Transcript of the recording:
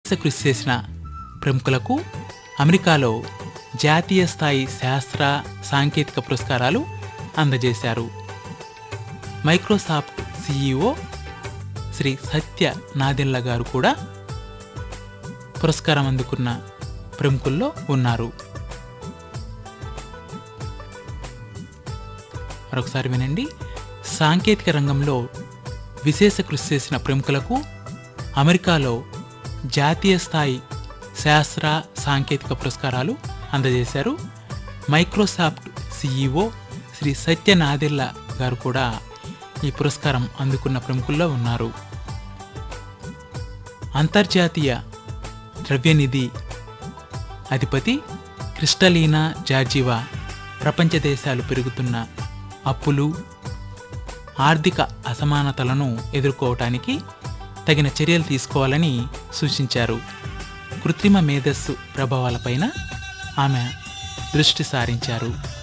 విశేష కృషి చేసిన ప్రముఖులకు అమెరికాలో జాతీయ స్థాయి శాస్త్ర సాంకేతిక పురస్కారాలు అందజేశారు మైక్రోసాఫ్ట్ సిఇఓ శ్రీ సత్య నాదెల్ల గారు కూడా పురస్కారం అందుకున్న ప్రముఖుల్లో ఉన్నారు మరొకసారి వినండి సాంకేతిక రంగంలో విశేష కృషి చేసిన ప్రముఖులకు అమెరికాలో జాతీయ స్థాయి శాస్త్ర సాంకేతిక పురస్కారాలు అందజేశారు మైక్రోసాఫ్ట్ సిఇఓ శ్రీ సత్య నాదెల్ల గారు కూడా ఈ పురస్కారం అందుకున్న ప్రముఖుల్లో ఉన్నారు అంతర్జాతీయ ద్రవ్యనిధి అధిపతి క్రిస్టలీనా జార్జివా ప్రపంచ దేశాలు పెరుగుతున్న అప్పులు ఆర్థిక అసమానతలను ఎదుర్కోవటానికి తగిన చర్యలు తీసుకోవాలని సూచించారు కృత్రిమ మేధస్సు ప్రభావాలపైన ఆమె దృష్టి సారించారు